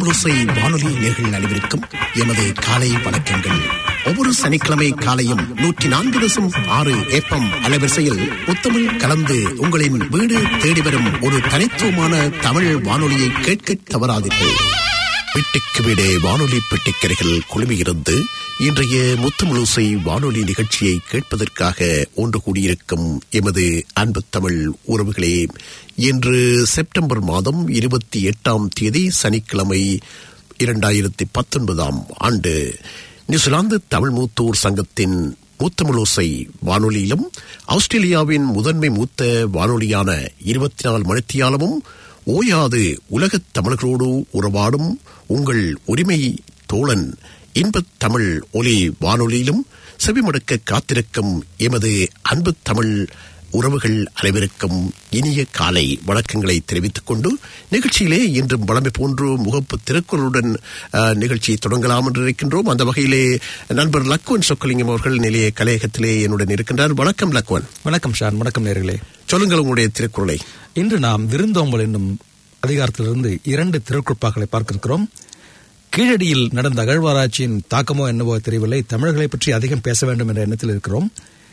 முத்தமிழோசை வானொலி நேர்கள் அனைவருக்கும் எமது காலை வணக்கங்கள் ஒவ்வொரு சனிக்கிழமை காலையும் நூற்றி நான்கு தசம் ஆறு ஏப்பம் அலைவரிசையில் முத்தமிழ் கலந்து உங்களின் வீடு தேடி வரும் ஒரு தனித்துவமான தமிழ் வானொலியை கேட்க தவறாதீர்கள் வீட்டுக்கு வீடே வானொலி பெட்டிக்கரைகள் குழுமியிருந்து இன்றைய முத்தமிழோசை வானொலி நிகழ்ச்சியை கேட்பதற்காக ஒன்று கூடியிருக்கும் எமது அன்பு தமிழ் உறவுகளே இன்று செப்டம்பர் மாதம் இருபத்தி எட்டாம் தேதி சனிக்கிழமை இரண்டாயிரத்தி பத்தொன்பதாம் ஆண்டு நியூசிலாந்து தமிழ் மூத்தோர் சங்கத்தின் மூத்தமிழோசை வானொலியிலும் ஆஸ்திரேலியாவின் முதன்மை மூத்த வானொலியான இருபத்தி நாலு மணித்தியாலமும் ஓயாது உலகத் தமிழர்களோடு உறவாடும் உங்கள் உரிமை தோழன் இன்பத் தமிழ் ஒலி வானொலியிலும் செவிமடுக்க காத்திருக்கும் எமது அன்பு தமிழ் உறவுகள் அனைவருக்கும் இனிய காலை வணக்கங்களை தெரிவித்துக் கொண்டு நிகழ்ச்சியிலே இன்றும் வளமை போன்று முகப்பு திருக்குறளுடன் அஹ், நிகழ்ச்சியை தொடங்கலாம் என்று இருக்கின்றோம் அந்த வகையிலே நண்பர் லக்குவன் சொக்கலிங்கம் அவர்கள் நிலைய கலையகத்திலே என்னுடன் இருக்கின்றார் வணக்கம் லக்குவன் வணக்கம் ஷான் வணக்கம் நேர்களே சொல்லுங்கள் உங்களுடைய திருக்குறளை இன்று நாம் விருந்தோம்பல் என்னும் அதிகாரத்திலிருந்து இரண்டு திருக்குறப்பாக்களை பார்க்க இருக்கிறோம் கீழடியில் நடந்த அகழ்வாராய்ச்சியின் தாக்கமோ என்னவோ தெரியவில்லை தமிழர்களை பற்றி அதிகம் பேச வேண்டும் என்ற எண்ணத்தில் இருக்கிறோம்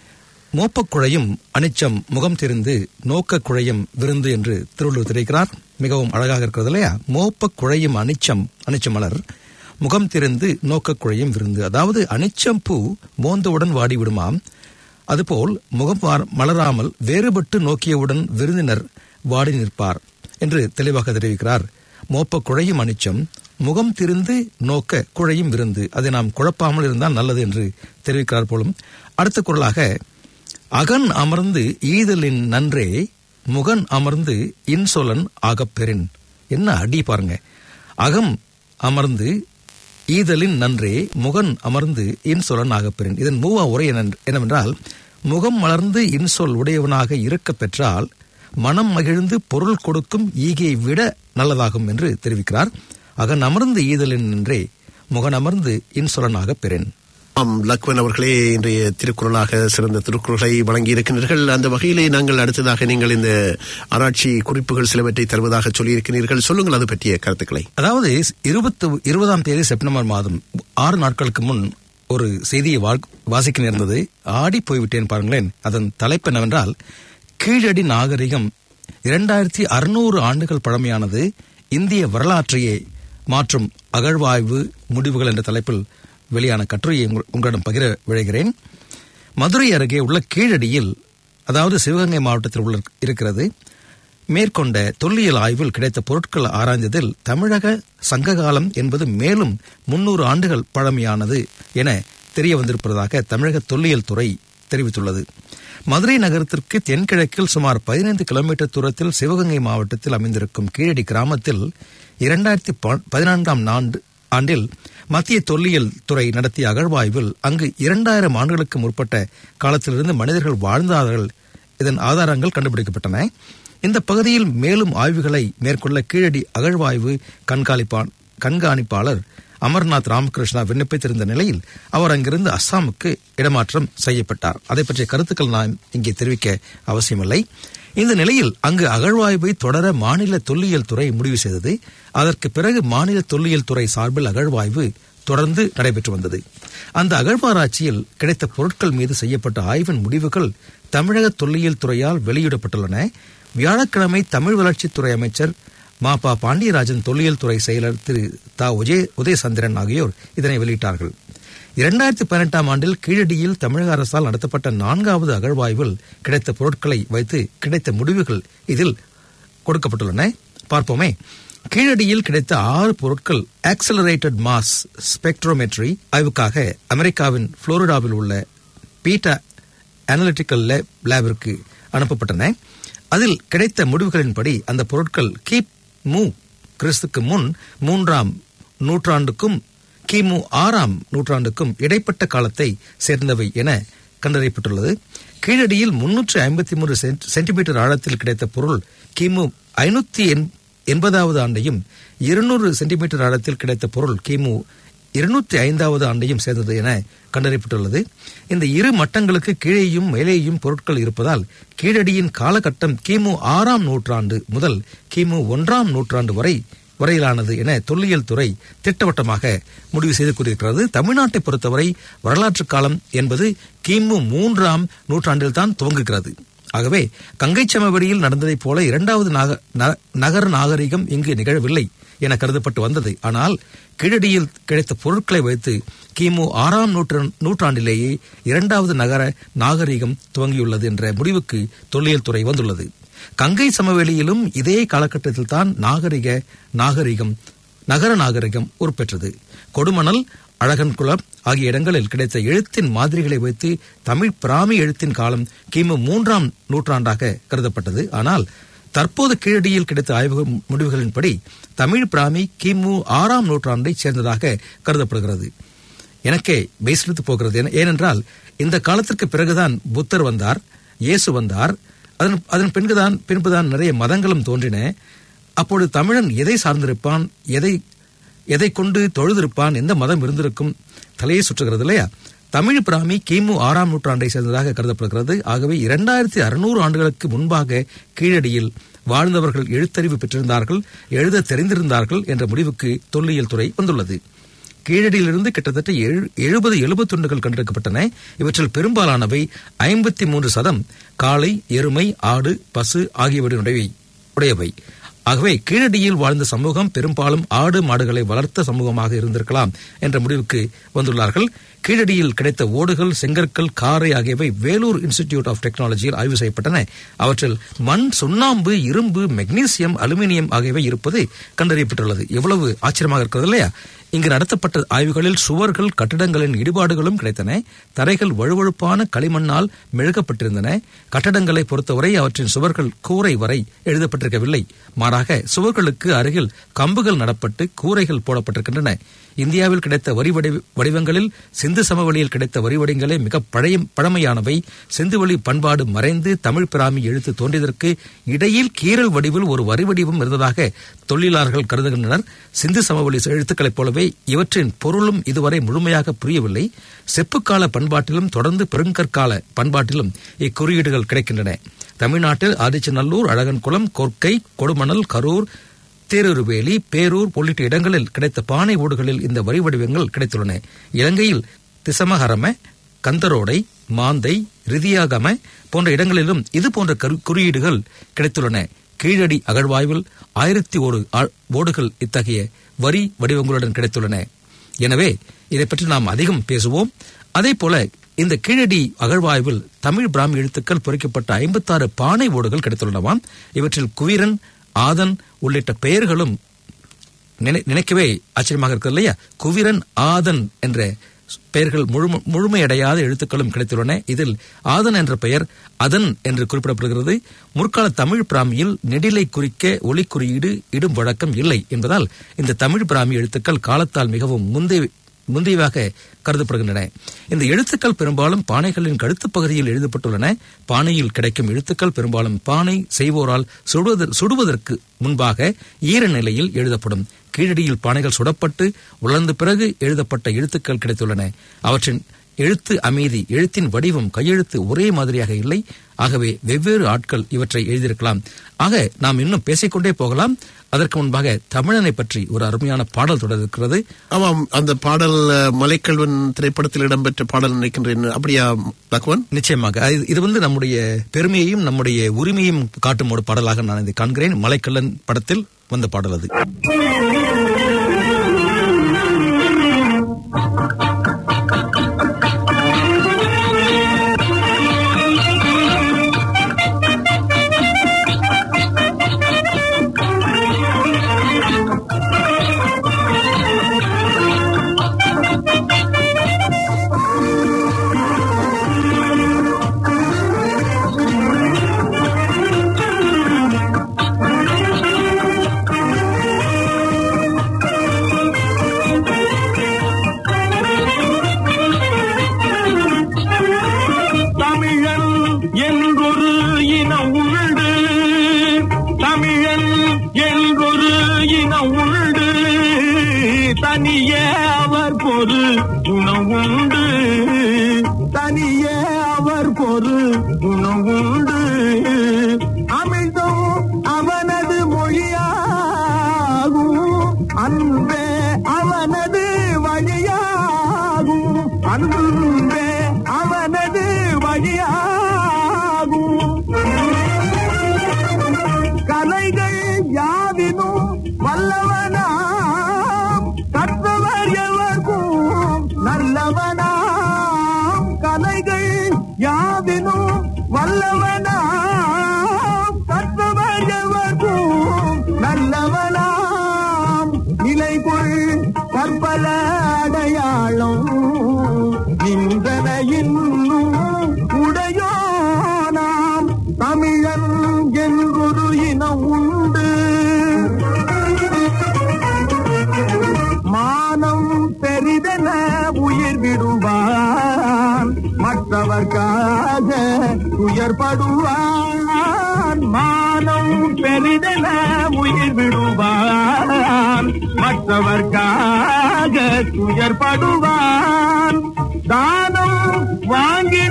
மோப்பக் குழையும் அனிச்சம் முகம் தெரிந்து நோக்க குழையும் விருந்து என்று திருவள்ளுவர் தெரிவிக்கிறார் மிகவும் அழகாக இருக்கிறது இல்லையா மோப்பக் குழையும் அனிச்சம் அனிச்ச மலர் முகம் திறந்து நோக்க குழையும் விருந்து அதாவது அனிச்சம் பூ மோந்தவுடன் வாடிவிடுமாம் அதுபோல் முகம் வார்- மலராமல் வேறுபட்டு நோக்கியவுடன் விருந்தினர் வாடி நிற்பார் என்று தெளிவாக தெரிவிக்கிறார் மோப்ப குழையும் அனிச்சம் முகம் திருந்து நோக்க குழையும் விருந்து அதை நாம் குழப்பாமல் இருந்தால் நல்லது என்று தெரிவிக்கிறார் போலும் அடுத்த குரலாக அகன் அமர்ந்து ஈதலின் நன்றே முகன் அமர்ந்து இன்சொலன் ஆகப்பெறின் என்ன அடி பாருங்க அகம் அமர்ந்து ஈதலின் நன்றே முகன் அமர்ந்து இன்சொலன் ஆகப்பெறின் இதன் மூவா உரை என்னென்- என்னவென்றால் முகம் மலர்ந்து இன்சொல் உடையவனாக இருக்கப் பெற்றால் மனம் மகிழ்ந்து பொருள் கொடுக்கும் ஈகையை விட நல்லதாகும் என்று தெரிவிக்கிறார் அகன் அமர்ந்து ஈதலின் நன்றே முகன் அமர்ந்து இன்சொலனாக பெறேன் ஆம் லக்வன் அவர்களே இன்றைய திருக்குறளாக சிறந்த திருக்குறளை வழங்கி இருக்கின்றீர்கள் அந்த வகையிலே நாங்கள் அடுத்ததாக நீங்கள் இந்த ஆராய்ச்சி குறிப்புகள் சிலவற்றை தருவதாக சொல்லியிருக்கிறீர்கள் சொல்லுங்கள் அது பற்றிய கருத்துக்களை அதாவது இருபத்து இருபதாம் தேதி செப்டம்பர் மாதம் ஆறு நாட்களுக்கு முன் ஒரு செய்தியை வா- வாசிக்க நேர்ந்தது ஆடி போய்விட்டேன் பாருங்களேன் அதன் தலைப்பு என்னவென்றால் கீழடி நாகரிகம் இரண்டாயிரத்தி அறுநூறு ஆண்டுகள் பழமையானது இந்திய வரலாற்றையே மாற்றும் அகழ்வாய்வு முடிவுகள் என்ற தலைப்பில் வெளியான கட்டுரையை உங்கள்- உங்களிடம் பகிர விழைகிறேன் மதுரை அருகே உள்ள கீழடியில் அதாவது சிவகங்கை மாவட்டத்தில் உள்ள இருக்கிறது மேற்கொண்ட தொல்லியல் ஆய்வில் கிடைத்த பொருட்கள் ஆராய்ந்ததில் தமிழக சங்ககாலம் என்பது மேலும் முன்னூறு ஆண்டுகள் பழமையானது என தெரிய வந்திருப்பதாக தமிழக தொல்லியல் துறை தெரிவித்துள்ளது மதுரை நகரத்திற்கு தென்கிழக்கில் சுமார் பதினைந்து கிலோமீட்டர் தூரத்தில் சிவகங்கை மாவட்டத்தில் அமைந்திருக்கும் கீழடி கிராமத்தில் இரண்டாயிரத்தி பதினான்காம் ஆண்டு ஆண்டில் மத்திய தொல்லியல் துறை நடத்திய அகழ்வாய்வில் அங்கு இரண்டாயிரம் ஆண்டுகளுக்கு முற்பட்ட காலத்திலிருந்து மனிதர்கள் வாழ்ந்தார்கள் இதன் ஆதாரங்கள் கண்டுபிடிக்கப்பட்டன இந்த பகுதியில் மேலும் ஆய்வுகளை மேற்கொள்ள கீழடி அகழ்வாய்வு கண்காணிப்பான் கண்காணிப்பாளர் அமர்நாத் ராமகிருஷ்ணா விண்ணப்பித்திருந்த நிலையில் அவர் அங்கிருந்து அஸ்ஸாமுக்கு இடமாற்றம் செய்யப்பட்டார் அதை பற்றிய கருத்துக்கள் நான் இங்கே தெரிவிக்க அவசியமில்லை இந்த நிலையில் அங்கு அகழ்வாய்வை தொடர மாநில தொல்லியல் துறை முடிவு செய்தது அதற்கு பிறகு மாநில தொல்லியல் துறை சார்பில் அகழ்வாய்வு தொடர்ந்து நடைபெற்று வந்தது அந்த அகழ்வாராய்ச்சியில் கிடைத்த பொருட்கள் மீது செய்யப்பட்ட ஆய்வின் முடிவுகள் தமிழக தொல்லியல் துறையால் வெளியிடப்பட்டுள்ளன வியாழக்கிழமை தமிழ் வளர்ச்சித்துறை அமைச்சர் மா பா பாண்டியராஜன் தொல்லியல் துறை செயலர் திரு தா உஜய உதயசந்திரன் ஆகியோர் இதனை வெளியிட்டார்கள் இரண்டாயிரத்தி பதினெட்டாம் ஆண்டில் கீழடியில் தமிழக அரசால் நடத்தப்பட்ட நான்காவது அகழ்வாய்வில் கிடைத்த பொருட்களை வைத்து கிடைத்த முடிவுகள் இதில் கொடுக்கப்பட்டுள்ளன பார்ப்போமே கீழடியில் கிடைத்த ஆறு பொருட்கள் ஆக்சலரேட்டட் மாஸ் ஸ்பெக்ட்ரோமெட்ரி ஆய்வுக்காக அமெரிக்காவின் புளோரிடாவில் உள்ள பீட்டா அனலிட்டிக்கல் லேப் லேபிற்கு அனுப்பப்பட்டன அதில் கிடைத்த முடிவுகளின்படி அந்த பொருட்கள் கிப் மு கிறிஸ்துக்கு முன் மூன்றாம் நூற்றாண்டுக்கும் கிமு ஆறாம் நூற்றாண்டுக்கும் இடைப்பட்ட காலத்தை சேர்ந்தவை என கண்டறியப்பட்டுள்ளது கீழடியில் முன்னூற்று ஐம்பத்தி மூன்று சென்டிமீட்டர் ஆழத்தில் கிடைத்த பொருள் கிமு ஐநூத்தி எண்பதாவது ஆண்டையும் இருநூறு சென்டிமீட்டர் ஆழத்தில் கிடைத்த பொருள் கிமு இருநூத்தி ஐந்தாவது ஆண்டையும் சேர்ந்தது என கண்டறியப்பட்டுள்ளது இந்த இரு மட்டங்களுக்கு கீழேயும் மேலேயும் பொருட்கள் இருப்பதால் கீழடியின் காலகட்டம் கிமு ஆறாம் நூற்றாண்டு முதல் கிமு ஒன்றாம் நூற்றாண்டு வரை வரையிலானது என தொல்லியல் துறை திட்டவட்டமாக முடிவு செய்து கூறியிருக்கிறது தமிழ்நாட்டை பொறுத்தவரை வரலாற்று காலம் என்பது கிமு மூன்றாம் நூற்றாண்டில் தான் துவங்குகிறது ஆகவே கங்கை சமவெளியில் நடந்ததைப் போல இரண்டாவது நாக- ந- நகர நாகரிகம் இங்கு நிகழவில்லை என கருதப்பட்டு வந்தது ஆனால் கீழடியில் கிடைத்த பொருட்களை வைத்து கிமு ஆறாம் நூற்றாண்டு நூற்றாண்டிலேயே இரண்டாவது நகர நாகரிகம் துவங்கியுள்ளது என்ற முடிவுக்கு தொல்லியல் துறை வந்துள்ளது கங்கை சமவெளியிலும் இதே காலகட்டத்தில் தான் நாகரிக நாகரிகம் நகர நாகரிகம் உருப்பெற்றது கொடுமணல் அழகன்குளம் ஆகிய இடங்களில் கிடைத்த எழுத்தின் மாதிரிகளை வைத்து தமிழ் பிராமி எழுத்தின் காலம் கிமு மூன்றாம் நூற்றாண்டாக கருதப்பட்டது ஆனால் தற்போது கீழடியில் கிடைத்த ஆய்வு முடிவுகளின்படி தமிழ் பிராமி கிமு ஆறாம் நூற்றாண்டைச் சேர்ந்ததாக கருதப்படுகிறது எனக்கே மெய்சிலித்து போகிறது ஏன- ஏனென்றால் இந்த காலத்திற்கு பிறகுதான் புத்தர் வந்தார் இயேசு வந்தார் அதன் அதன் பின்புதான் பின்புதான் நிறைய மதங்களும் தோன்றின அப்பொழுது தமிழன் எதை சார்ந்திருப்பான் எதை எதை கொண்டு தொழுதிருப்பான் எந்த மதம் இருந்திருக்கும் தலையை சுற்றுகிறது இல்லையா தமிழ் பிராமி கிமு ஆறாம் நூற்றாண்டை சேர்ந்ததாக கருதப்படுகிறது ஆகவே இரண்டாயிரத்தி அறுநூறு ஆண்டுகளுக்கு முன்பாக கீழடியில் வாழ்ந்தவர்கள் எழுத்தறிவு பெற்றிருந்தார்கள் எழுத தெரிந்திருந்தார்கள் என்ற முடிவுக்கு தொல்லியல் துறை வந்துள்ளது கீழடியிலிருந்து கிட்டத்தட்ட எழு- எழுபது எழுபத்துண்டுகள் கண்டெடுக்கப்பட்டன இவற்றில் பெரும்பாலானவை ஐம்பத்தி மூன்று சதம் காளை எருமை ஆடு பசு ஆகியவற்றுடைய உடையவை ஆகவே கீழடியில் வாழ்ந்த சமூகம் பெரும்பாலும் ஆடு மாடுகளை வளர்த்த சமூகமாக இருந்திருக்கலாம் என்ற முடிவுக்கு வந்துள்ளார்கள் கீழடியில் கிடைத்த ஓடுகள் செங்கற்கள் காரை ஆகியவை வேலூர் இன்ஸ்டிடியூட் ஆஃப் டெக்னாலஜியில் ஆய்வு செய்யப்பட்டன அவற்றில் மண் சுண்ணாம்பு இரும்பு மெக்னீசியம் அலுமினியம் ஆகியவை இருப்பது கண்டறியப்பட்டுள்ளது எவ்வளவு ஆச்சரியமாக இருக்கிறது இல்லையா இங்கு நடத்தப்பட்ட ஆய்வுகளில் சுவர்கள் கட்டிடங்களின் இடிபாடுகளும் கிடைத்தன தரைகள் வழுவழுப்பான களிமண்ணால் மெழுகப்பட்டிருந்தன கட்டடங்களை பொறுத்தவரை அவற்றின் சுவர்கள் கூரை வரை எழுதப்பட்டிருக்கவில்லை மாறாக சுவர்களுக்கு அருகில் கம்புகள் நடப்பட்டு கூரைகள் போடப்பட்டிருக்கின்றன இந்தியாவில் கிடைத்த வரி வடி- வடிவங்களில் சிந்து சமவெளியில் கிடைத்த வரி வடிவங்களே மிக பழைய பழமையானவை சிந்துவெளி பண்பாடு மறைந்து தமிழ் பிராமி எழுத்து தோன்றியதற்கு இடையில் கீரல் வடிவில் ஒரு வரி வடிவம் இருந்ததாக தொழிலாளர்கள் கருதுகின்றனர் சிந்து சமவெளி எழுத்துக்களைப் போலவே இவற்றின் பொருளும் இதுவரை முழுமையாக புரியவில்லை செப்புக்கால பண்பாட்டிலும் தொடர்ந்து பெருங்கற்கால பண்பாட்டிலும் இக்குறியீடுகள் கிடைக்கின்றன தமிழ்நாட்டில் ஆதிச்சநல்லூர் அழகன்குளம் கொர்க்கை கொடுமணல் கரூர் தேரூர்வேலி பேரூர் உள்ளிட்ட இடங்களில் கிடைத்த பானை ஓடுகளில் இந்த வரி வடிவங்கள் கிடைத்துள்ளன இலங்கையில் திசமஹரம கந்தரோடை மாந்தை ரிதியாகம போன்ற இடங்களிலும் இது போன்ற கரு- குறியீடுகள் கிடைத்துள்ளன கீழடி அகழ்வாய்வில் ஆயிரத்தி ஒரு ஆ- ஓடுகள் இத்தகைய வரி வடிவங்களுடன் கிடைத்துள்ளன எனவே இதை பற்றி நாம் அதிகம் பேசுவோம் அதே போல இந்த கீழடி அகழ்வாய்வில் தமிழ் பிராமி எழுத்துக்கள் பொறிக்கப்பட்ட ஐம்பத்தாறு பானை ஓடுகள் கிடைத்துள்ளனவாம் இவற்றில் குவீரன் ஆதன் உள்ளிட்ட பெயர்களும் நினை- நினைக்கவே ஆச்சரியமாக இருக்கிறது இல்லையா குவிரன் ஆதன் என்ற பெயர்கள் முழும- முழுமையடையாத எழுத்துக்களும் கிடைத்துள்ளன இதில் ஆதன் என்ற பெயர் அதன் என்று குறிப்பிடப்படுகிறது முற்கால தமிழ் பிராமியில் நெடிலை குறிக்க ஒலி குறியீடு இடும் வழக்கம் இல்லை என்பதால் இந்த தமிழ் பிராமி எழுத்துக்கள் காலத்தால் மிகவும் முந்தைய முந்தையவாக கருதப்படுகின்றன இந்த எழுத்துக்கள் பெரும்பாலும் பானைகளின் கழுத்துப் பகுதியில் எழுதப்பட்டுள்ளன பானையில் கிடைக்கும் எழுத்துக்கள் பெரும்பாலும் பானை செய்வோரால் சுடுவதற்- சுடுவதற்கு முன்பாக ஈர நிலையில் எழுதப்படும் கீழடியில் பானைகள் சுடப்பட்டு உலர்ந்த பிறகு எழுதப்பட்ட எழுத்துக்கள் கிடைத்துள்ளன அவற்றின் எழுத்து அமைதி எழுத்தின் வடிவம் கையெழுத்து ஒரே மாதிரியாக இல்லை ஆகவே வெவ்வேறு ஆட்கள் இவற்றை எழுதியிருக்கலாம் ஆக நாம் இன்னும் பேசிக்கொண்டே போகலாம் அதற்கு முன்பாக தமிழனை பற்றி ஒரு அருமையான பாடல் தொடர் இருக்கிறது ஆமாம் அந்த பாடல் அஹ், மலைக்கல்வன் திரைப்படத்தில் இடம்பெற்ற பாடல் நினைக்கின்றேன் அப்படியா பகவான் நிச்சயமாக அது- இது வந்து நம்முடைய பெருமையையும் நம்முடைய உரிமையும் காட்டும் ஒரு பாடலாக நான் இதை காண்கிறேன் மலைக்கல்லன் படத்தில் வந்த பாடல் அது Thank துயர்படுவான் மானம் பெரிதென உயிர் விடுவான் மற்றவர்க்காக துயர்படுவான் தானம் வாங்கின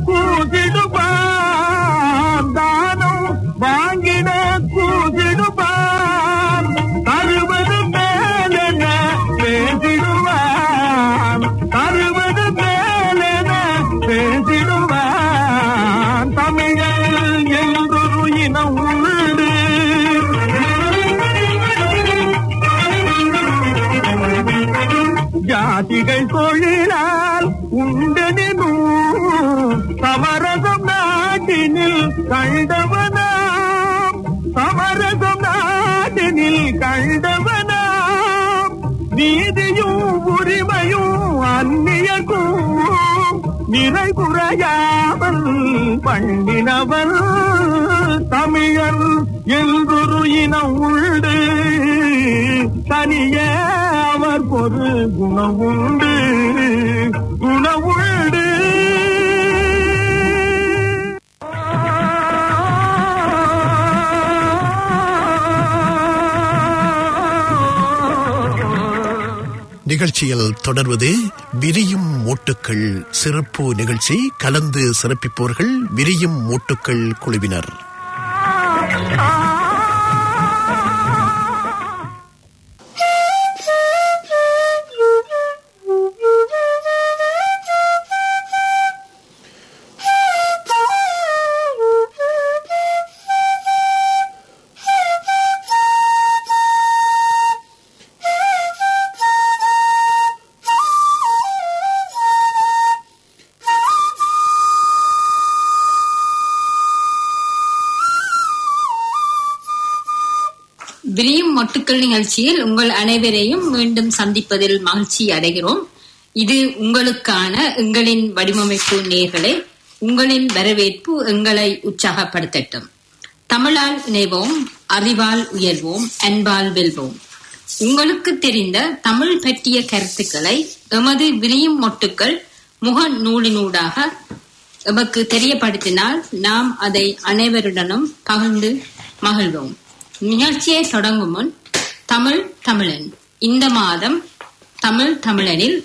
கூதிடுவான் தானம் வாங்கின கூதிடுவான் தருவது மேலென பேசிடுவான் தருவது மேலென பேசிடுவான் தமிழன் என்றொரு இனம் உண்டு ஜாதிகள் தொழிலால் உண்டெனும் சமரசம் நாட்டினில் கண்டவனாம் சமரசம் நாட்டினில் கண்டவனாம் நீதியும் உரிமையும் அந்நியக்கும் நிறை குறையாமல் பண்ணினவன் தமிழன் என்றொரு இனம் உண்டு தனியே அவர் பொரு குணம் உண்டு குணவுண்டு நிகழ்ச்சியில் தொடர்வது விரியும் மூட்டுக்கள் சிறப்பு நிகழ்ச்சி கலந்து சிறப்பிப்போர்கள் விரியும் மூட்டுக்கள் குழுவினர் விரியும் மொட்டுக்கள் நிகழ்ச்சியில் உங்கள் அனைவரையும் மீண்டும் சந்திப்பதில் மகிழ்ச்சி அடைகிறோம் இது உங்களுக்கான எங்களின் வடிவமைப்பு நேர்களை உங்களின் வரவேற்பு எங்களை உற்சாகப்படுத்தட்டும் தமிழால் இணைவோம் அறிவால் உயர்வோம் அன்பால் வெல்வோம் உங்களுக்கு தெரிந்த தமிழ் பற்றிய கருத்துக்களை எமது விரியும் மொட்டுக்கள் முக நூலினூடாக எமக்கு தெரியப்படுத்தினால் நாம் அதை அனைவருடனும் பகிர்ந்து மகிழ்வோம் நிகழ்ச்சியை தொடங்கும் முன் தமிழ் தமிழன் இந்த மாதம் தமிழ் தமிழனில்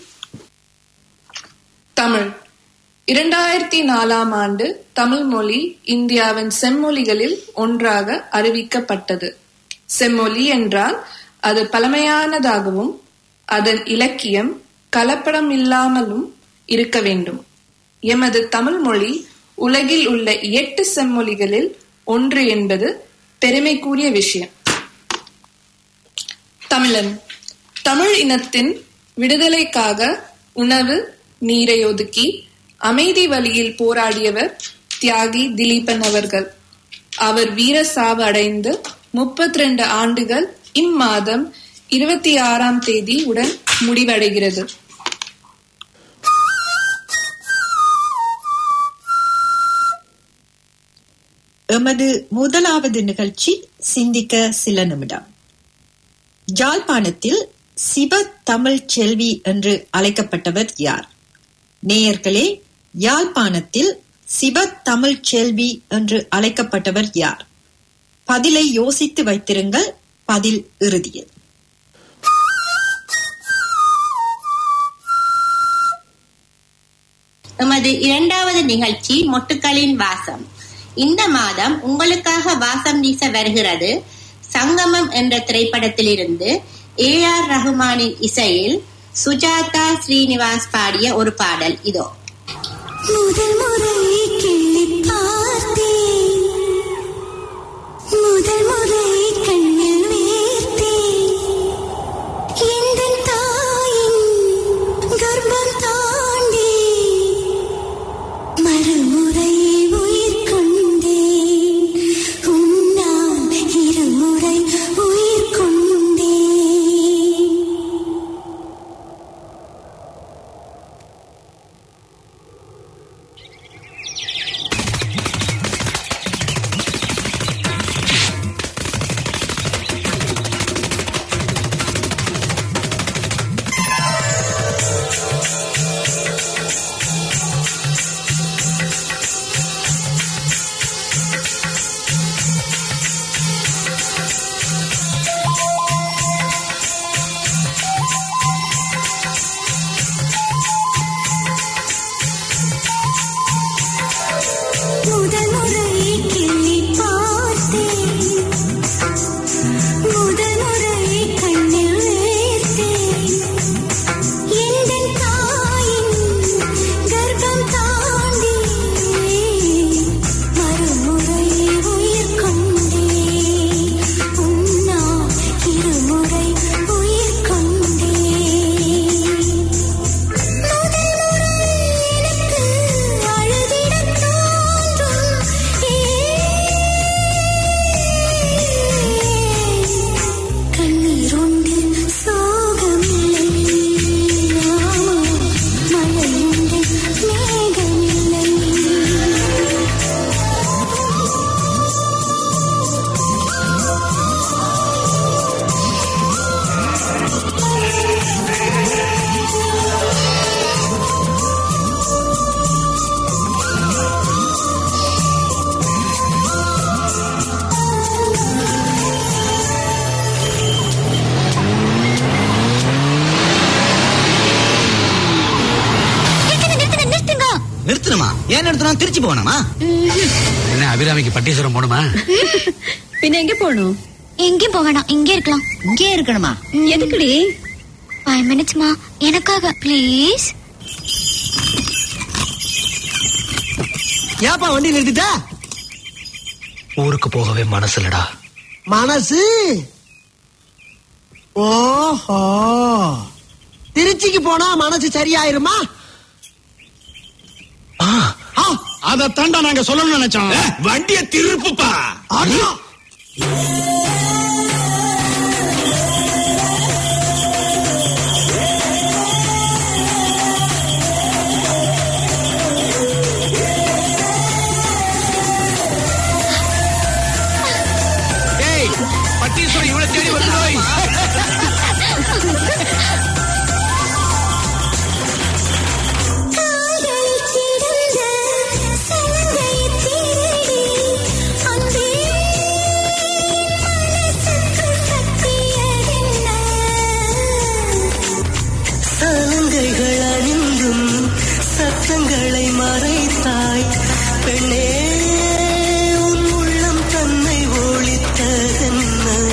தமிழ் இரண்டாயிரத்தி நாலாம் ஆண்டு தமிழ் மொழி இந்தியாவின் செம்மொழிகளில் ஒன்றாக அறிவிக்கப்பட்டது செம்மொழி என்றால் அது பழமையானதாகவும் அதன் இலக்கியம் கலப்படம் இல்லாமலும் இருக்க வேண்டும் எமது தமிழ் மொழி உலகில் உள்ள எட்டு செம்மொழிகளில் ஒன்று என்பது பெருமைக்குரிய விஷயம் தமிழன் தமிழ் இனத்தின் விடுதலைக்காக உணவு நீரை ஒதுக்கி அமைதி வழியில் போராடியவர் தியாகி திலீபன் அவர்கள் அவர் வீர சாவு அடைந்து முப்பத்தி ரெண்டு ஆண்டுகள் இம்மாதம் இருபத்தி ஆறாம் தேதி உடன் முடிவடைகிறது எமது முதலாவது நிகழ்ச்சி சிந்திக்க சில நிமிடம் ஜாழ்ப்பாணத்தில் சிவ தமிழ் செல்வி என்று அழைக்கப்பட்டவர் யார் நேயர்களே யாழ்ப்பாணத்தில் சிவ தமிழ் செல்வி என்று அழைக்கப்பட்டவர் யார் பதிலை யோசித்து வைத்திருங்கள் பதில் இறுதியில் எமது இரண்டாவது நிகழ்ச்சி மொட்டுக்களின் வாசம் இந்த மாதம் உங்களுக்காக வாசம் வீச வருகிறது சங்கமம் என்ற திரைப்படத்திலிருந்து ஏ ஆர் ரஹ்மானின் இசையில் சுஜாதா ஸ்ரீனிவாஸ் பாடிய ஒரு பாடல் இதோ முதல் முறை கிள்ளிப் பார்த்தேன் முதல் முறை கண்ணில் வேர்த்தேன் எந்தன் தாயின் கர்ப்பம் தாண்டி மறுமுறை உயிர் கொண்டேன் உன்னால் இருமுறை உயிர் கொண்டேன் முதல் முறை கிள்ளி பார்த்தேன் முதல் முறை கண்ணில் வேர்த்தேன் எந்தன் தாயின் கர்ப்பம் தாண்டி மறுமுறை உயிர் கொண்டேன் உன்னா இருமுறை உயிர் கொண்டேன் முதல் முறை எனக்கு அழுதிடத் தோன்றும் கண்ணீர் உண்டு சோகமில்லை ஆமா மழை உண்டு மேகமில்லை நிறுத்துங்க நிறுத்துங்க நிறுத்தணுமா ஏன் நிறுத்தணும் திருச்சி போகணுமா என்ன அபிராமிக்கு பட்டீஸ்வரம் போகணுமா பின்ன எங்க போகணும் எங்கேயும் போக வேணாம் இங்கே இருக்கலாம் இங்கே இருக்கணுமா எதுக்குடி ஃபைவ் மினிட்ஸ்மா எனக்காக ப்ளீஸ் ஏப்பா வண்டி நிறுத்திட்ட ஊருக்கு போகவே மனசு இல்லடா மனசு ஓஹோ திருச்சிக்கு போனா மனசு சரியாயிருமா அத தாண்டா நாங்க சொல்லணும்னு நினைச்சோம் வண்டிய திருப்புப்பா அண்ணா ஏய் பட்டீஸ்வரம் இவ்வளவு தேடி வருதோய் காதல் சிறந்த சலங்கை திருடி அன்பே மனசுக்குள் கட்டியதென்ன சலங்கைகள் அணிந்தும் சத்தங்களை மறைத்தாய் பெண்ணே உன் உள்ளம் தன்னை ஒழித்ததென்ன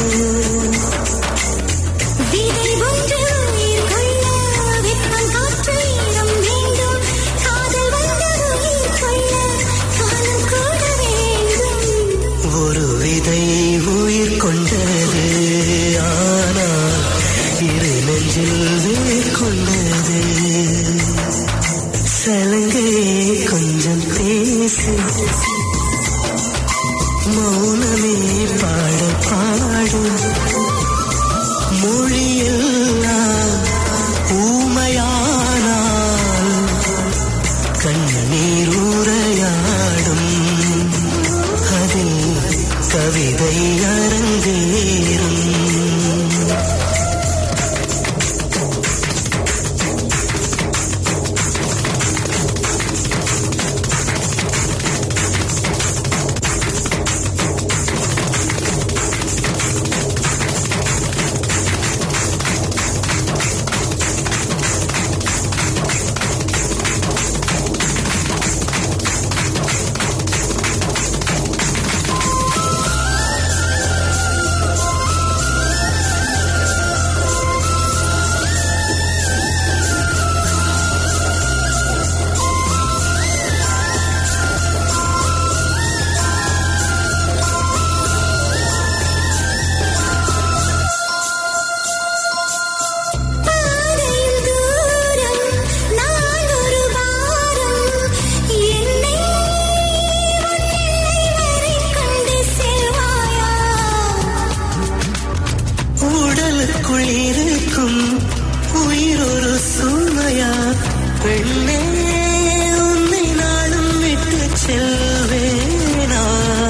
விதை ஒன்று உயிர் கொள்ள வெப்பம் காற்று ஈரம் வேண்டும் காதல் வந்து உயிர் கொள்ள காலம் கூட வேண்டும் ஒரு விதை உயிர் கொண்டது ஆனால் இரு நெஞ்சில் வேர் கொண்டது சலங்கை கொஞ்சம் பேசு மௌனமே பாட பாடு மொழியெல்லாம் ஊமையானால் கண்ணீர் உரையாடும் அதில் கவிதை அரங்கேறும் பாதையில் தூரம் நான் ஒரு வாரம் என்னை உன் எல்லை வரை கொண்டு செல்வாயா உடலுக்குள் இருக்கும் உயிர் ஒரு சுமையா பெண்ணே உன்னை நாளும் விட்டு செல்வேனா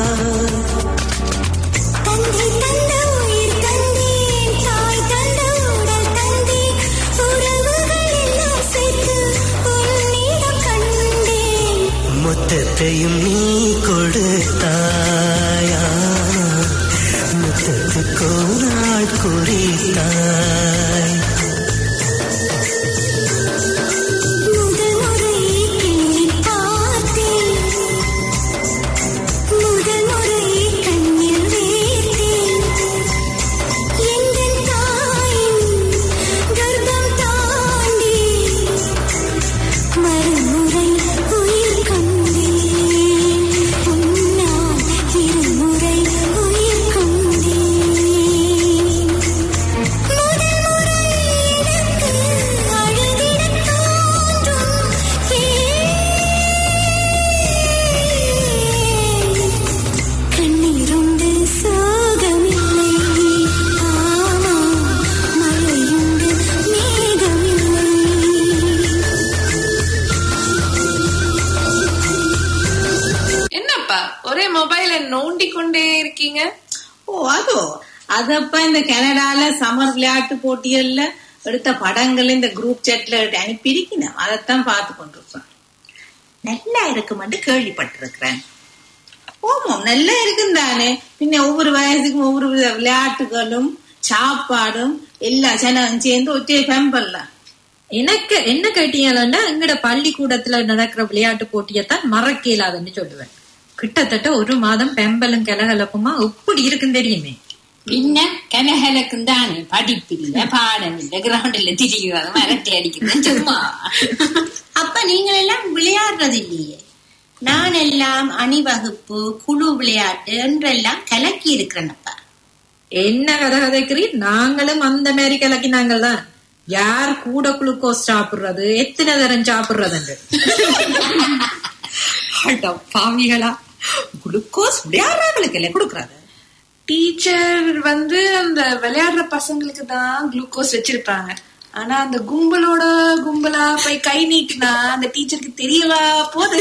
தந்தை தந்த உயிர் தந்தேன் தாய் தந்த உடல் தந்தேன் உறவுகள் எல்லாம் சேர்த்து உன்னிடம் கண்டேன் மொத்தத்தையும் நீ கொடுத்தாயா முத்தத்துக்கோ நாள் குறித்தாய் முதல் முறை கிள்ளி பார்த்தேன் மொபைல நோண்டி கொண்டே இருக்கீங்க ஓ அதோ அதப்ப இந்த கனடால சமர் விளையாட்டு போட்டிகள்ல எடுத்த படங்கள் இந்த குரூப் சாட்ல அனுப்பியிருக்கணும் அதைத்தான் பார்த்து கொண்டிருக்கேன் நல்லா இருக்குமென்று கேள்விப்பட்டிருக்கிறேன் ஓமம் நல்லா இருக்கும் தானே பின்ன ஒவ்வொரு வயசுக்கும் ஒவ்வொரு வித விளையாட்டுகளும் சாப்பாடும் எல்லா ஜனம் சேர்ந்து ஒற்றை பெம்பல்லாம் எனக்கு என்ன கேட்டீங்கன்னா எங்கட பள்ளிக்கூடத்துல நடக்கிற விளையாட்டு போட்டியத்தான் மறக்க இயலாதுன்னு சொல்லுவேன் கிட்டத்தட்ட ஒரு மாதம் பெம்பலும் கலகலப்புமா எப்படி இருக்குன்னு தெரியுமே பின்ன கலகலக்கும் தானே படிப்பில்ல பாடம் இல்ல கிரவுண்ட்ல திரிகிறது மரட்டி அடிக்கிறது சும்மா அப்ப நீங்கள் எல்லாம் விளையாடுறது இல்லையே நான் எல்லாம் அணிவகுப்பு குழு விளையாட்டு என்றெல்லாம் கலக்கி இருக்கிறேன்ப்பா என்ன கதை கதைக்கிறீர் நாங்களும் அந்த மாதிரி கலக்கினாங்கள் தான் யார் கூட குளுக்கோஸ் சாப்பிடுறது எத்தனை தரம் சாப்பிடுறதுன்னு அட பாவிகளா குளுக்கோஸ் விளையாடுறவங்களுக்கு இல்லை கொடுக்கறது டீச்சர் வந்து அந்த விளையாடுற பசங்களுக்கு தான் குளுக்கோஸ் வச்சிருப்பாங்க ஆனா அந்த கும்பலோட கும்பலா போய் கை நீட்டினா அந்த டீச்சருக்கு தெரியவா போகுது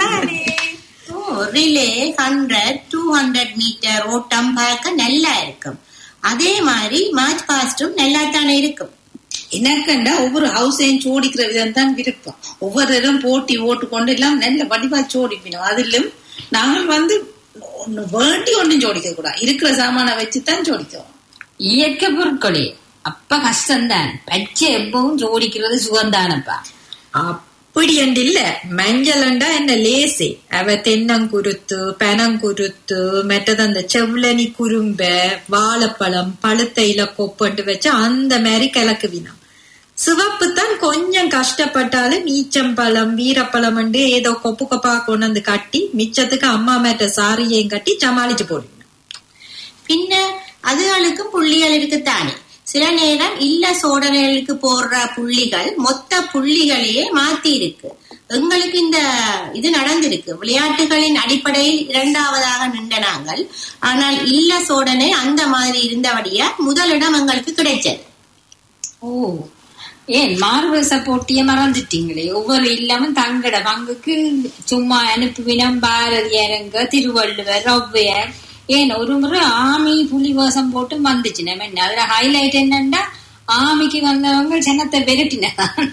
relay hundred two hundred metre ஓட்டம் பார்க்க நல்லா இருக்கும் அதே மாதிரி மார்ச் பாஸ்டும் நல்லா தானே இருக்கும் எனக்குண்டா ஒவ்வொரு ஹவுஸையும் சோடிக்கிற விதம் தான் விருப்பம் ஒவ்வொருத்தரும் போட்டி ஓட்டு கொண்டு எல்லாம் நல்ல வடிவா சோடிப்பினோம் அதிலும் நாங்கள் வந்து ஒண்ணு வேண்டி ஒன்றும் ஜோடிக்க கூடாது இருக்கிற சாமானை வச்சுதான் ஜோடிக்கிறோம் இயற்கை பொருட்களே அப்ப கஷ்டம்தான் பச்சை எப்பவும் ஜோடிக்கிறது சுகந்தானப்பா அப்படி என்று இல்ல மஞ்சளண்டா என்ன லேசே அவ தென்னங்குருத்து பெனங்குருத்து மற்றது அந்த செவ்வளனி குறும்ப வாழைப்பழம் பழுத்த இல கொப்பட்டு வச்சு அந்த மாதிரி கலக்குவினம் சிவப்பு தான் கொஞ்சம் கஷ்டப்பட்டாலும் ஈச்சம்பழம் வீரப்பழம் ஏதோ கொப்பு கொப்பா கொண்டு வந்து கட்டி மிச்சத்துக்கு அம்மா மேட்ட சாரியையும் கட்டி சமாளிச்சு போடுவேன் பின்ன அதுகளுக்கும் புள்ளிகள் இருக்குத்தானே சில நேரம் இல்ல சோதனைகளுக்கு போடுற புள்ளிகள் மொத்த புள்ளிகளையே மாத்தி இருக்கு எங்களுக்கு இந்த இது நடந்திருக்கு விளையாட்டுகளின் அடிப்படையில் இரண்டாவதாக நின்ற நாங்கள் ஆனால் இல்ல சோதனை அந்த மாதிரி இருந்தபடியா முதலிடம் எங்களுக்கு கிடைச்சது ஓ ஏன் மார்வச போட்டிய மறந்துட்டீங்களே ஒவ்வொரு இல்லாம தங்கட பங்குக்கு சும்மா அனுப்புவினம் பாரதியாருங்க திருவள்ளுவர் ஔவையார் ஏன் ஒரு முறை ஆமி புலிவாசம் போட்டு வந்துச்சு நம்ம என்ன அதுல ஹைலைட் என்னன்னா ஆமிக்கு வந்தவங்க ஜனத்தை விரட்டினதான்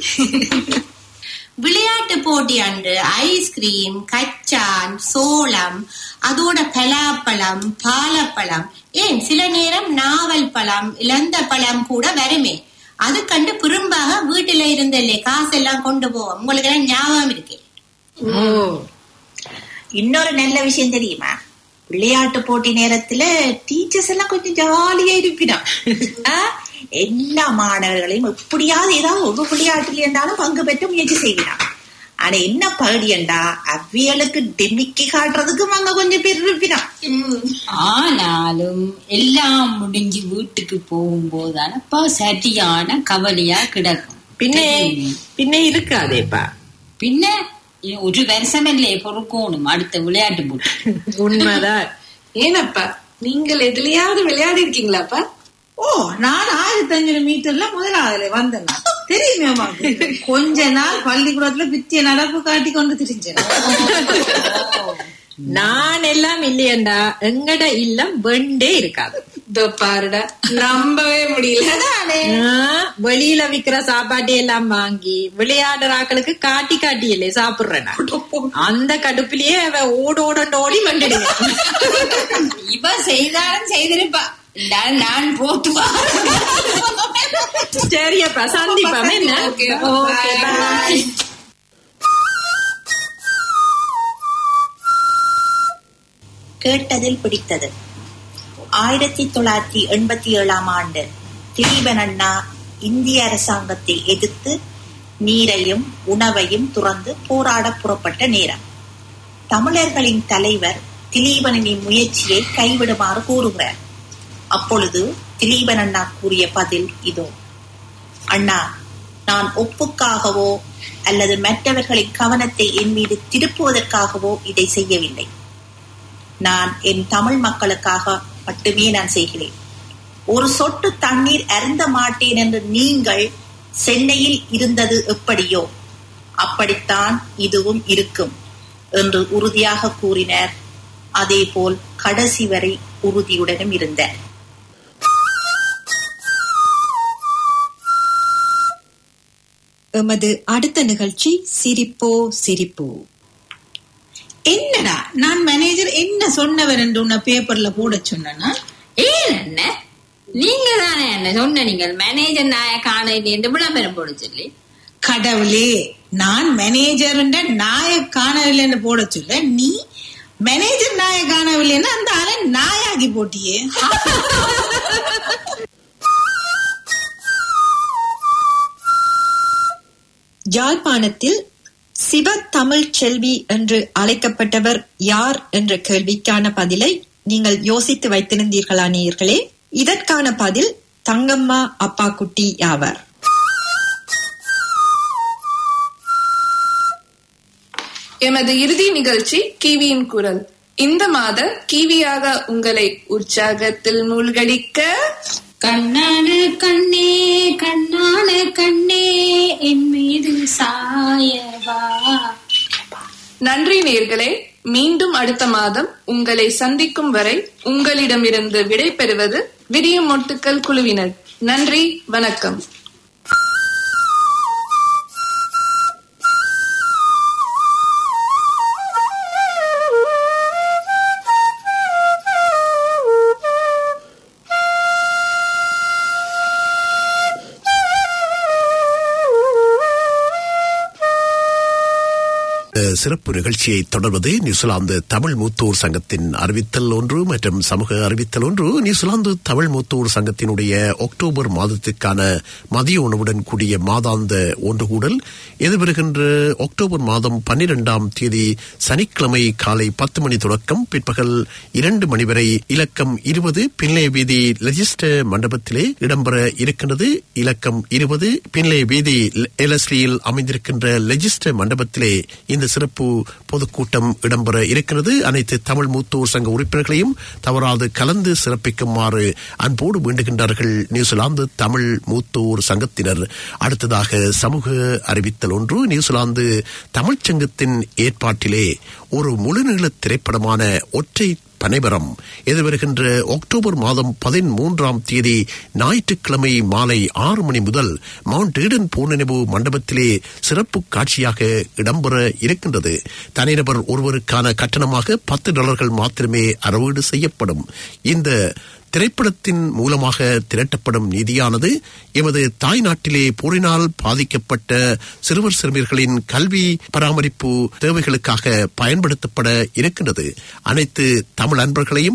விளையாட்டு போட்டி அன்று ஐஸ்கிரீம் கச்சான் சோளம் அதோட பலாப்பழம் பாலப்பழம் ஏன் சில நேரம் நாவல் பழம் இளந்த பழம் கூட வருமே அது கண்டு பெரும்பாக வீட்டுல இருந்தல்லே காசெல்லாம் கொண்டு போவோம் உங்களுக்கு எல்லாம் ஞாபகம் இருக்கு இன்னொரு நல்ல விஷயம் தெரியுமா விளையாட்டு போட்டி நேரத்துல டீச்சர்ஸ் எல்லாம் கொஞ்சம் ஜாலியா இருப்பினான் ஆ, எல்லா மாணவர்களையும் எப்படியாவது ஏதாவது ஒரு விளையாட்டுல இருந்தாலும் பங்கு பெற்று முயற்சி செய்கிறான் ஆனா என்ன பகுதியண்டா அவ்வியலுக்கு டெமிக்கி காட்டுறதுக்கும் அங்க கொஞ்சம் பேர் இருப்பினான் ஆனாலும் எல்லாம் முடிஞ்சு வீட்டுக்கு போகும்போதானப்பா சரியான கவலையா கிடக்கும் பின்ன பின்ன இருக்காதேப்பா பின்ன ஒரு வருஷம் இல்லையே பொறுக்கணும் அடுத்த விளையாட்டு போட்டி உண்மைதான் ஏனப்பா நீங்கள் எதுலயாவது விளையாடி இருக்கீங்களாப்பா ஓ நான் ஆயிரத்தி அஞ்சூறு மீட்டர்ல முதலாவதுல வந்தேன் நான். தெரியுமே உமாக்கு. கொஞ்ச நாள் பள்ளிக்கூடத்துல பித்திய நடப்பு காட்டி கொண்டு திரிஞ்சேன் நான் எல்லாம் இல்லையண்டா எங்கட இல்லம் வெண்டே இருக்காது இதோ பாருடா நம்பவே முடியல ஆ, வெளியில விக்கிற சாப்பாட்டை எல்லாம் வாங்கி விளையாடுற ஆக்களுக்கு காட்டி காட்டி இல்லை சாப்பிடுறேன் நான். அந்த கடுப்பிலேயே அவ ஓட ஓடண்டு ஓடி வந்துடுவேன் இவ செய்தாலும் செய்திருப்பா இருந்தாலும் நான் போட்டுவா சரியப்பா சந்திப்பா என்ன Okay, Okay, bye. கேட்டதில் பிடித்தது ஆயிரத்தி தொள்ளாயிரத்தி எண்பத்தி ஏழாம் ஆண்டு திலீபன் அண்ணா இந்திய அரசாங்கத்தை எதிர்த்து நீரையும் உணவையும் துறந்து போராட புறப்பட்ட நேரம் தமிழர்களின் தலைவர் திலீபனின் முயற்சியை கைவிடுமாறு கூறுகிறார் அப்பொழுது திலீபன் அண்ணா கூறிய பதில் இதோ அண்ணா நான் ஒப்புக்காகவோ அல்லது மற்றவர்களின் கவனத்தை என் மீது திருப்புவதற்காகவோ இதை செய்யவில்லை நான் என் தமிழ் மக்களுக்காக மட்டுமே நான் செய்கிறேன் ஒரு சொட்டு தண்ணீர் அருந்த மாட்டேன் என்று நீங்கள் சென்னையில் இருந்தது எப்படியோ அப்படித்தான் இதுவும் இருக்கும் என்று உறுதியாக கூறினார் அதேபோல் கடைசி வரை உறுதியுடனும் இருந்தார் எமது அடுத்த நிகழ்ச்சி சிரிப்போ சிரிப்போ என்னடா நான் மேனேஜர் என்ன சொன்னவர் என்று உன்னை பேப்பர்ல போட சொன்னா ஏன் என்ன நீங்க தானே என்ன சொன்ன நீங்கள் மேனேஜர் நாய காண என்று விளம்பரம் போட சொல்லி கடவுளே நான் மேனேஜர் நாய காணவில்லைன்னு போட சொல்ல நீ மேனேஜர் நாய காணவில்லைன்னா அந்த ஆளை நாயாகி போட்டியே யாழ்ப்பாணத்தில் சிவ தமிழ் செல்வி என்று அழைக்கப்பட்டவர் யார் என்ற கேள்விக்கான பதிலை நீங்கள் யோசித்து வைத்திருந்தீர்களா நேயர்களே இதற்கான பதில் தங்கம்மா அப்பா குட்டி யாவர் எமது இறுதி நிகழ்ச்சி கிவியின் குரல் இந்த மாத கிவியாக உங்களை உற்சாகத்தில் மூழ்கடிக்க கண்ணான கண்ணே கண்ணான கண்ணே என் மீது சாயவா நன்றி நேர்களே மீண்டும் அடுத்த மாதம் உங்களை சந்திக்கும் வரை உங்களிடமிருந்து விடை பெறுவது விடியும் மொட்டுக்கள் குழுவினர் நன்றி வணக்கம் இந்த சிறப்பு நிகழ்ச்சியை தொடர்வது நியூசிலாந்து தமிழ் மூத்தோர் சங்கத்தின் அறிவித்தல் ஒன்று மற்றும் சமூக அறிவித்தல் ஒன்று நியூசிலாந்து தமிழ் மூத்தோர் சங்கத்தினுடைய அக்டோபர் மாதத்திற்கான மதிய உணவுடன் கூடிய மாதாந்த ஒன்றுகூடல் எதிர்வருகின்ற அக்டோபர் மாதம் பன்னிரெண்டாம் தேதி சனிக்கிழமை காலை பத்து மணி தொடக்கம் பிற்பகல் இரண்டு மணி வரை இலக்கம் இருபது பின்லே வீதி லெஜிஸ்டர் மண்டபத்திலே இடம்பெற இருக்கின்றது இலக்கம் இருபது பின்லே வீதி எலஸ்லியில் அமைந்திருக்கின்ற லெஜிஸ்டர் மண்டபத்திலே இந்த சிறப்பு பொதுக்கூட்டம் இடம்பெற இருக்கிறது அனைத்து தமிழ் மூத்தோர் சங்க உறுப்பினர்களையும் தவறாது கலந்து சிறப்பிக்குமாறு அன்போடு வேண்டுகின்றார்கள் நியூசிலாந்து தமிழ் மூத்தோர் சங்கத்தினர் அடுத்ததாக சமூக அறிவித்தல் ஒன்று நியூசிலாந்து தமிழ்ச் சங்கத்தின் ஏற்பாட்டிலே ஒரு முழுநீள திரைப்படமான ஒற்றை பனைபரம் எதிர்வருகின்ற அக்டோபர் மாதம் பதிமூன்றாம் தேதி ஞாயிற்றுக்கிழமை மாலை ஆறு மணி முதல் மவுண்ட் ஈடன் பூநினைவு மண்டபத்திலே சிறப்பு காட்சியாக இடம்பெற இருக்கின்றது தனிநபர் ஒருவருக்கான கட்டணமாக பத்து டாலர்கள் மாத்திரமே அறவீடு செய்யப்படும் இந்த திரைப்படத்தின் மூலமாக திரட்டப்படும் நிதியானது எமது தாய் நாட்டிலே போரினால் பாதிக்கப்பட்ட சிறுவர் சிறுமியர்களின் கல்வி பராமரிப்பு தேவைகளுக்காக பயன்படுத்தப்பட இருக்கின்றது அனைத்து தமிழ் அன்பர்களையும்